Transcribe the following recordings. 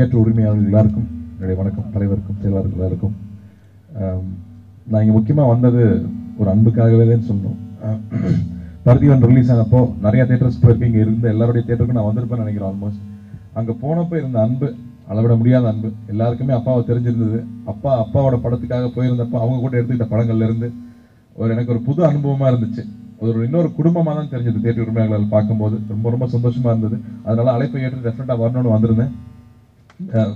theatre உரிமையாளர்கள் எல்லாருக்கும் என்னுடைய வணக்கம் தலைவருக்கும் செயலாளர்கள் எல்லாருக்கும் ஆம், நான் இங்கே முக்கியமாக வந்தது ஒரு அன்புக்காகவே தான் சொல்லணும் பருத்திவன் ரிலீஸ் ஆனப்போ நிறைய தேட்டர்ஸ் போயிருக்கீங்க இருந்த எல்லாருடைய தேட்டருக்கும் நான் வந்திருப்பேன்னு நினைக்கிறேன் ஆல்மோஸ்ட் அங்கே போனப்போ இருந்த அன்பு அளவிட முடியாத அன்பு எல்லாருக்குமே அப்பாவை தெரிஞ்சிருந்தது அப்பா அப்பாவோட படத்துக்காக போயிருந்தப்போ அவங்க கூட எடுத்துக்கிட்ட படங்கள்ல இருந்து ஒரு எனக்கு ஒரு புது அனுபவமா இருந்துச்சு ஒரு இன்னொரு குடும்பமா தான் தெரிஞ்சது தேட்டர் உரிமையாளர்கள் பார்க்கும்போது ரொம்ப ரொம்ப சந்தோஷமா இருந்தது அதனால அழைப்பை ஏற்று டெஃபினட்டா வரணும்னு வந்திருந்தேன் அஹ்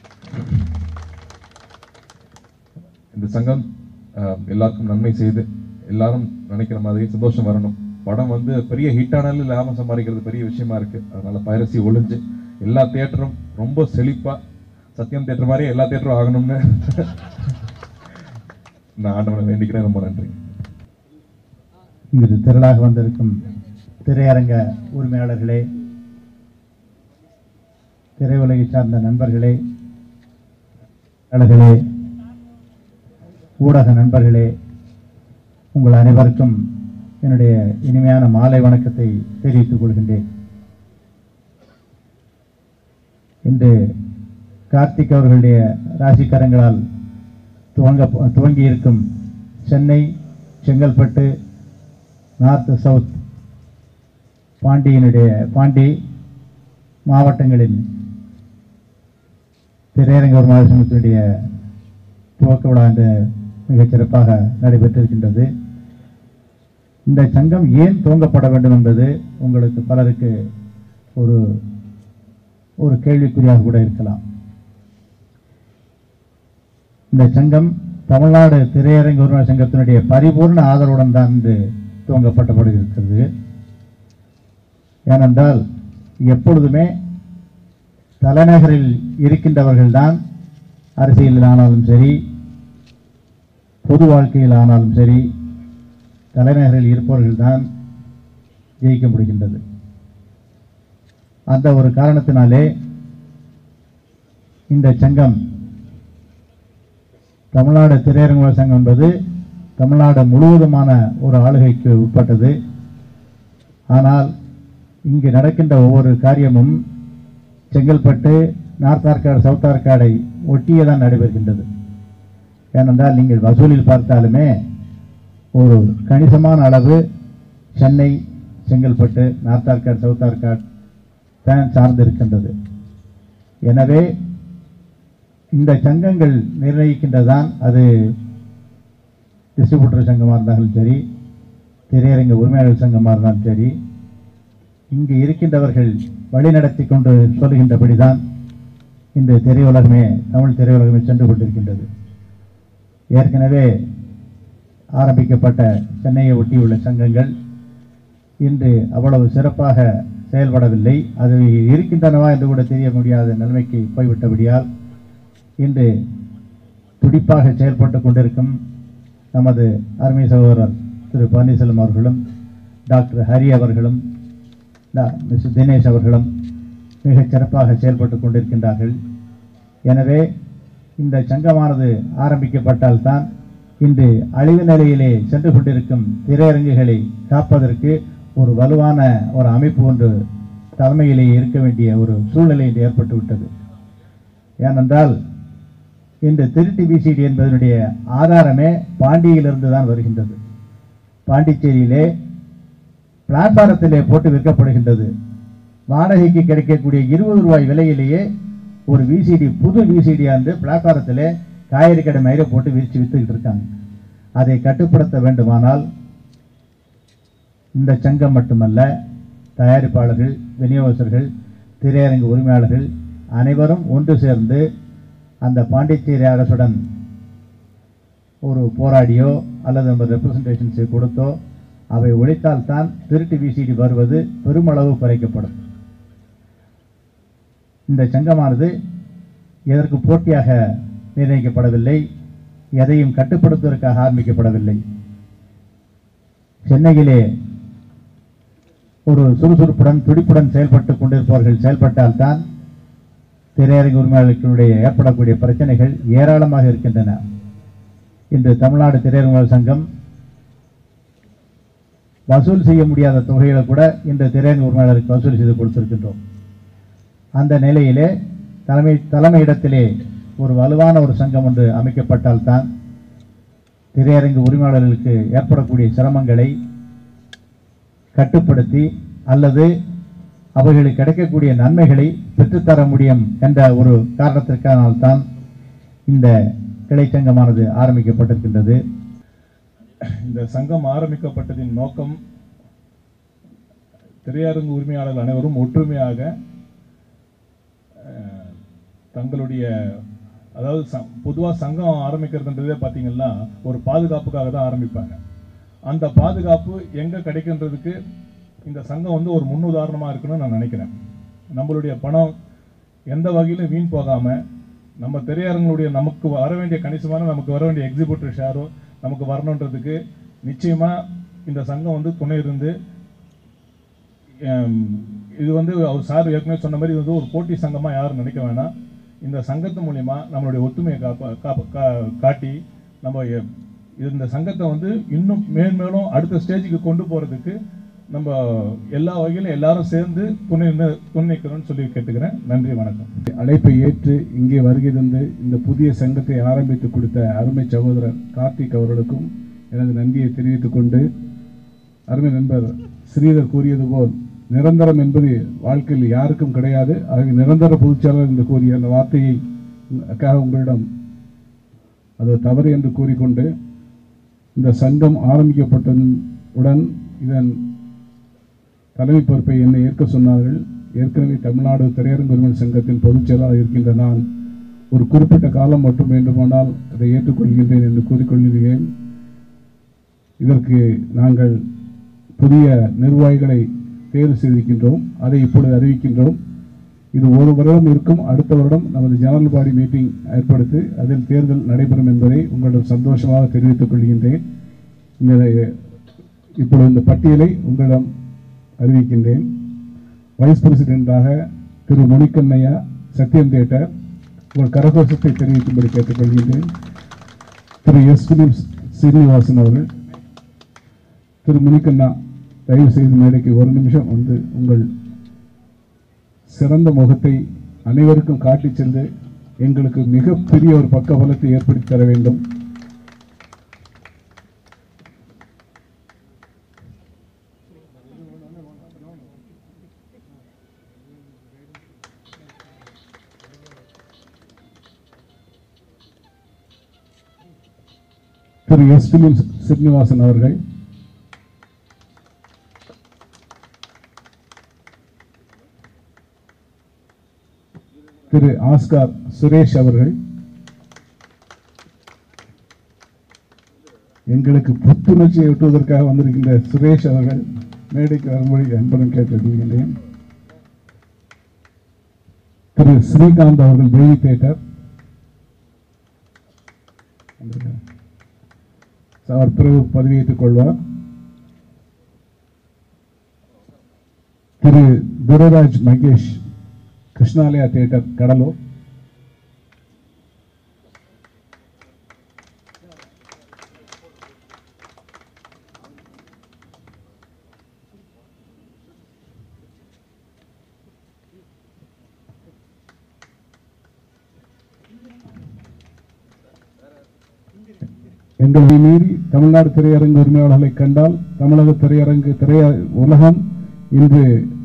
இந்த சங்கம் அஹ், எல்லாருக்கும் நன்மை செய்து எல்லாரும் நினைக்கிற மாதிரி சந்தோஷம் வரணும் படம் வந்து பெரிய ஹிட் ஆனாலும் லாபம் சம்பாதிக்கிறது பெரிய விஷயமா இருக்கு அதனால பைரசி ஒளிஞ்சு எல்லா தியேட்டரும் ரொம்ப செழிப்பா சத்யம் தியேட்டர் மாதிரி எல்லா தியேட்டரும் ஆகணும்னு நான் ஆண்டவனை வேண்டிக்கிறேன் ரொம்ப நன்றி இங்கு திரளாக வந்திருக்கும் திரையரங்க உரிமையாளர்களே திரையுலகை சார்ந்த நண்பர்களே அழகளே ஊடக நண்பர்களே உங்கள் அனைவருக்கும் என்னுடைய இனிமையான மாலை வணக்கத்தை தெரிவித்துக் கொள்கின்றேன் இன்று கார்த்திக் அவர்களுடைய ராசிக்கரங்களால் துவங்க துவங்கி இருக்கும் சென்னை செங்கல்பட்டு நார்த் சவுத் பாண்டியினுடைய பாண்டி மாவட்டங்களின் திரையரங்க உரிமையாளர் சங்கத்தினுடைய துவக்க விழா இன்று மிகச் சிறப்பாக நடைபெற்றிருக்கின்றது இந்த சங்கம் ஏன் துவங்கப்பட வேண்டும் என்பது உங்களுக்கு பலருக்கு ஒரு ஒரு கேள்விக்குறியாக கூட இருக்கலாம் இந்த சங்கம் தமிழ்நாடு திரையரங்க உரிமையாளர் சங்கத்தினுடைய பரிபூர்ண ஆதரவுடன் தான் இன்று துவங்கப்பட்டப்படுகிறது ஏனென்றால் எப்பொழுதுமே தலைநகரில் இருக்கின்றவர்கள்தான் அரசியலில் ஆனாலும் சரி பொது வாழ்க்கையில் ஆனாலும் சரி தலைநகரில் இருப்பவர்கள்தான் ஜெயிக்க முடிகின்றது அந்த ஒரு காரணத்தினாலே இந்த சங்கம் தமிழ்நாடு திரையரங்க சங்கம் என்பது தமிழ்நாடு முழுவதுமான ஒரு ஆளுகைக்கு உட்பட்டது ஆனால் இங்கு நடக்கின்ற ஒவ்வொரு காரியமும் செங்கல்பட்டு நார்த் ஆர்காடு சவுத் ஆர்காடை ஒட்டியே தான் நடைபெறுகின்றது ஏனென்றால் நீங்கள் வசூலில் பார்த்தாலுமே ஒரு கணிசமான அளவு சென்னை செங்கல்பட்டு நார்த் ஆர்காடு சவுத் ஆர்காடு தான் சார்ந்து இருக்கின்றது எனவே இந்த சங்கங்கள் நிர்ணயிக்கின்றதான் அது டிஸ்ட்ரிபியூட்டர் சங்கமாக இருந்தாலும் சரி திரையரங்க உரிமையாளர் சங்கமாக இருந்தாலும் சரி இங்கு இருக்கின்றவர்கள் வழிநடத்தி கொண்டு சொல்கின்றபடிதான் இந்த திரையுலகமே தமிழ் திரையுலகமே சென்று கொண்டிருக்கின்றது ஏற்கனவே ஆரம்பிக்கப்பட்ட சென்னையை ஒட்டியுள்ள சங்கங்கள் இன்று அவ்வளவு சிறப்பாக செயல்படவில்லை அது இருக்கின்றனவா என்று கூட தெரிய முடியாத நிலைமைக்கு போய்விட்டபடியால் இன்று துடிப்பாக செயல்பட்டு கொண்டிருக்கும் நமது அருமை சகோதரர் திரு பன்னீர்செல்வம் அவர்களும் டாக்டர் ஹரி அவர்களும் டா- மிஸ் தினேஷ் அவர்களும் மிகச் சிறப்பாக செயல்பட்டு கொண்டிருக்கின்றார்கள் எனவே இந்த சங்கமானது ஆரம்பிக்கப்பட்டால்தான் இன்று அழிவு நிலையிலே சென்று கொண்டிருக்கும் திரையரங்குகளை காப்பதற்கு ஒரு வலுவான ஒரு அமைப்பு ஒன்று தலைமையிலே இருக்க வேண்டிய ஒரு சூழ்நிலை இன்று ஏற்பட்டுவிட்டது ஏனென்றால் இந்த திருட்டு விசிடி என்பதனுடைய ஆதாரமே பாண்டியிலிருந்து தான் வருகின்றது பாண்டிச்சேரியிலே பிளாட்பாரத்திலே போட்டு விற்கப்படுகின்றது வாடகைக்கு கிடைக்கக்கூடிய இருபது ரூபாய் விலையிலேயே ஒரு விசிடி புது விசிடி ஆண்டு பிளாட்பாரத்திலே காய்கறி கடை மயிரை போட்டு விரிச்சு வித்துக்கிட்டு இருக்காங்க அதை கட்டுப்படுத்த வேண்டுமானால் இந்த சங்கம் மட்டுமல்ல தயாரிப்பாளர்கள் விநியோகஸ்தர்கள் திரையரங்கு உரிமையாளர்கள் அனைவரும் ஒன்று சேர்ந்து அந்த பாண்டிச்சேரி அரசுடன் ஒரு போராடியோ அல்லது நம்ம ரெப்ரசன்டேஷன்ஸை கொடுத்தோ அவை ஒழித்தால்தான் திருட்டு விசிடி வருவது பெருமளவு குறைக்கப்படும் இந்த சங்கமானது எதற்கு போட்டியாக நிர்ணயிக்கப்படவில்லை எதையும் கட்டுப்படுத்துவதற்காக ஆரம்பிக்கப்படவில்லை சென்னையிலே ஒரு சுறுசுறுப்புடன் துடிப்புடன் செயல்பட்டு கொண்டிருப்பவர்கள் செயல்பட்டால்தான் திரையரங்கு உரிமையாளர்களுடைய ஏற்படக்கூடிய பிரச்சனைகள் ஏராளமாக இருக்கின்றன இன்று தமிழ்நாடு திரையரங்கு சங்கம் வசூல் செய்ய முடியாத தொகைகளை கூட இந்த திரையரங்கு உரிமையாளருக்கு வசூல் செய்து கொடுத்திருக்கின்றோம் அந்த நிலையிலே தலைமை தலைமையிடத்திலே ஒரு வலுவான ஒரு சங்கம் ஒன்று அமைக்கப்பட்டால்தான் திரையரங்கு உரிமையாளர்களுக்கு ஏற்படக்கூடிய சிரமங்களை கட்டுப்படுத்தி அல்லது அவர்களுக்கு கிடைக்கக்கூடிய நன்மைகளை பெற்றுத்தர முடியும் என்ற ஒரு காரணத்திற்கானால்தான் இந்த கிளை சங்கமானது ஆரம்பிக்கப்பட்டிருக்கின்றது இந்த சங்கம் ஆரம்பிக்கப்பட்டதின் நோக்கம் திரையரங்கு உரிமையாளர்கள் அனைவரும் ஒற்றுமையாக அஹ், தங்களுடைய அதாவது பொதுவாக சங்கம் ஆரம்பிக்கிறதுன்றதே பார்த்தீங்கன்னா ஒரு பாதுகாப்புக்காக தான் ஆரம்பிப்பாங்க அந்த பாதுகாப்பு எங்கே கிடைக்கின்றதுக்கு இந்த சங்கம் வந்து ஒரு முன்னுதாரணமாக இருக்குன்னு நான் நினைக்கிறேன் நம்மளுடைய பணம் எந்த வகையிலும் வீண் போகாமல் நம்ம திரையரங்களுடைய நமக்கு வர வேண்டிய கணிசமான நமக்கு வர வேண்டிய எக்ஸிபியூட்டர் ஷேரோ நமக்கு வரணுன்றதுக்கு நிச்சயமாக இந்த சங்கம் வந்து துணை இருந்து ஹம், இது வந்து அவர் சார் ஏற்கனவே சொன்ன மாதிரி இது வந்து ஒரு போட்டி சங்கமாக யாரும் நினைக்க வேணாம் இந்த சங்கத்து மூலிமா நம்மளுடைய ஒத்துமையை காப்ப காப்ப- கா- காட்டி நம்ம எ- இது இந்த சங்கத்தை வந்து இன்னும் மேன்மேலும் அடுத்த ஸ்டேஜுக்கு கொண்டு போகிறதுக்கு நம்ம எல்லா வகையிலும் எல்லாரும் சேர்ந்து துணை நின்று- துணை நிற்கணும்னு சொல்லி கேட்டுக்கிறேன் நன்றி வணக்கம் அழைப்பை ஏற்று இங்கே வருகை தந்து இந்த புதிய சங்கத்தை ஆரம்பித்து கொடுத்த அருமை சகோதரர் கார்த்திக் அவர்களுக்கும் எனது நன்றியை தெரிவித்துக் கொண்டு அருமை நண்பர் ஸ்ரீதர் கூறியது போல் நிரந்தரம் என்பது வாழ்க்கையில் யாருக்கும் கிடையாது ஆகவே நிரந்தர பொதுச்செயலாளர் என்று கூறிய அந்த வார்த்தையை க்காக உங்களிடம் அது தவறு என்று கூறிக்கொண்டு இந்த சங்கம் ஆரம்பிக்கப்பட்டவுடன் இதன் தலைமை பொறுப்பை என்னை ஏற்க சொன்னார்கள் ஏற்கனவே தமிழ்நாடு திரையரங்கு உரிமை சங்கத்தின் பொதுச் செயலாளர் இருக்கின்ற நான் ஒரு குறிப்பிட்ட காலம் மட்டும் வேண்டுமானால் அதை ஏற்றுக்கொள்கின்றேன் என்று கூறிக்கொள்கிறேன் இதற்கு நாங்கள் புதிய நிர்வாகிகளை தேர்வு செய்திருக்கின்றோம் அதை இப்பொழுது அறிவிக்கின்றோம் இது ஒரு வருடம் இருக்கும் அடுத்த வருடம் நமது ஜனரல் பாடி மீட்டிங் ஏற்படுத்தி அதில் தேர்தல் நடைபெறும் என்பதை உங்களிடம் சந்தோஷமாக தெரிவித்துக் கொள்கின்றேன் இந்த இப்பொழுது இந்த பட்டியலை உங்களிடம் அறிவிக்கின்றேன் வைஸ் பிரசிடென்டாக திரு முனிக்கண்ணையா சத்யம் தேட்டர் உங்கள் கரகோஷத்தை தெரிவிக்கும்படி கேட்டுக்கொள்கின்றேன் திரு எஸ் பிலிம்ஸ் சீனிவாசன் அவர்கள் திரு முனிக்கண்ணா தயவு செய்து மேடைக்கு ஒரு நிமிஷம் வந்து உங்கள் சிறந்த முகத்தை அனைவருக்கும் காட்டிச் சென்று எங்களுக்கு மிகப்பெரிய ஒரு பக்கபலத்தை ஏற்படுத்தி தர வேண்டும் திரு எஸ் பிலிம் சீனிவாசன் அவர்கள் திரு ஆஸ்கார் சுரேஷ் அவர்கள் எங்களுக்கு புத்துணர்ச்சியை ஊட்டுவதற்காக வந்திருக்கின்ற சுரேஷ் அவர்கள் மேடைக்கு வரும்படி அன்புடன் கேட்டுக்கொள்கின்றேன் திரு ஸ்ரீகாந்த் அவர்கள் தேவி தேட்டர் அவர் பிறகு பதவியேற்றுக் கொள்வார் திரு துரராஜ் மகேஷ் கிருஷ்ணாலயா தியேட்டர் கடலூர் எங்களை மீறி தமிழ்நாடு திரையரங்கு உரிமையாளர்களை கண்டால் தமிழக திரையரங்கு திரைய உலகம் இன்று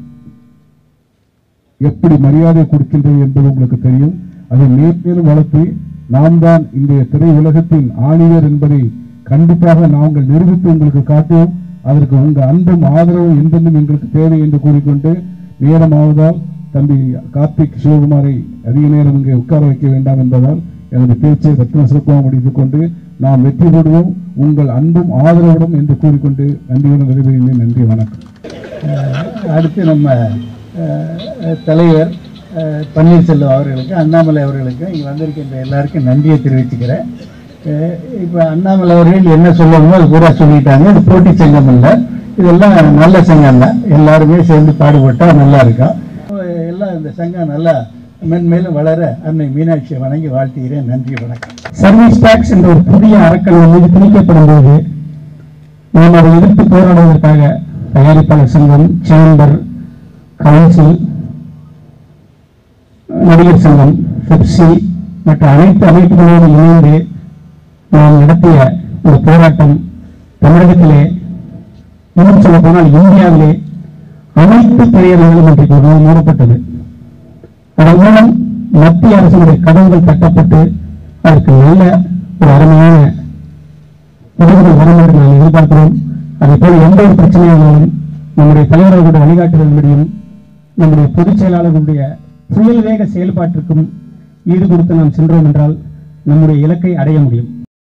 எப்படி மரியாதை கொடுக்கின்றது என்பது உங்களுக்கு தெரியும் அதை மேற்மேலும் வளர்த்து நாம் தான் இன்றைய திரை உலகத்தின் ஆணியர் என்பதை கண்டிப்பாக நாங்கள் நிரூபித்து உங்களுக்கு காட்டுவோம் அதற்கு உங்க அன்பும் ஆதரவும் என்றென்றும் எங்களுக்கு தேவை என்று கூறிக்கொண்டு நேரமாவதால் தம்பி கார்த்திக் சிவகுமாரை அதிக நேரம் இங்கே உட்கார வைக்க வேண்டாம் என்பதால் எனது பேச்சை ரத்ன சிறப்பாக முடித்துக் கொண்டு நாம் வெற்றி பெறுவோம் உங்கள் அன்பும் ஆதரவுடன் என்று கூறிக்கொண்டு நன்றியுடன் விடைபெறுகிறேன் நன்றி வணக்கம் அடுத்து நம்ம அஹ், தலைவர் அஹ், பன்னீர்செல்வம் அவர்களுக்கு அண்ணாமலை அவர்களுக்கு இங்கே வந்திருக்கின்ற எல்லாருக்கும் நன்றியை தெரிவிச்சுக்கிறேன் அஹ், இப்போ அண்ணாமலை அவர்கள் என்ன சொல்லணுமோ அது பூரா சொல்லிட்டாங்க இது போட்டி சங்கம் இல்லை இதெல்லாம் நல்ல சங்கம் தான் எல்லாருமே சேர்ந்து பாடுபட்டால் நல்லா இருக்கும் அஹ், எல்லாம் இந்த சங்கம் நல்லா மென்மேலும் வளர அன்னை மீனாட்சியை வணங்கி வாழ்த்துகிறேன் நன்றி வணக்கம் சர்வீஸ் டாக்ஸ் என்ற ஒரு புதிய அறக்கல் மீது திணிக்கப்படும் போது நாம் அதை எதிர்த்து போராடுவதற்காக தயாரிப்பாளர் சங்கம் சேம்பர் கவுன்சில் நடிகர் சங்கம் பெப்சி மற்ற அனைத்து அமைப்புகளோடு இணைந்து நாம் நடத்திய இந்த போராட்டம் தமிழகத்திலே இன்னும் சொல்ல போனால் இந்தியாவிலே அனைத்து திரையரங்குகளும் இன்றைக்கு ஒரு நாள் மூடப்பட்டது அதன் மூலம் மத்திய அரசினுடைய கடன்கள் தட்டப்பட்டு அதற்கு நல்ல ஒரு அருமையான முடிவுகள் வரும் என்று நாம் எதிர்பார்க்கிறோம் அதே போல எந்த ஒரு பிரச்சனையானாலும் நம்முடைய தலைவர்களுடைய வழிகாட்டுதல்படியும் நம்முடைய பொதுச் செயலாளர்களுடைய புயல் வேக செயல்பாட்டிற்கும் ஈடு கொடுத்து நாம் சென்றோம் என்றால் நம்முடைய இலக்கை அடைய முடியும்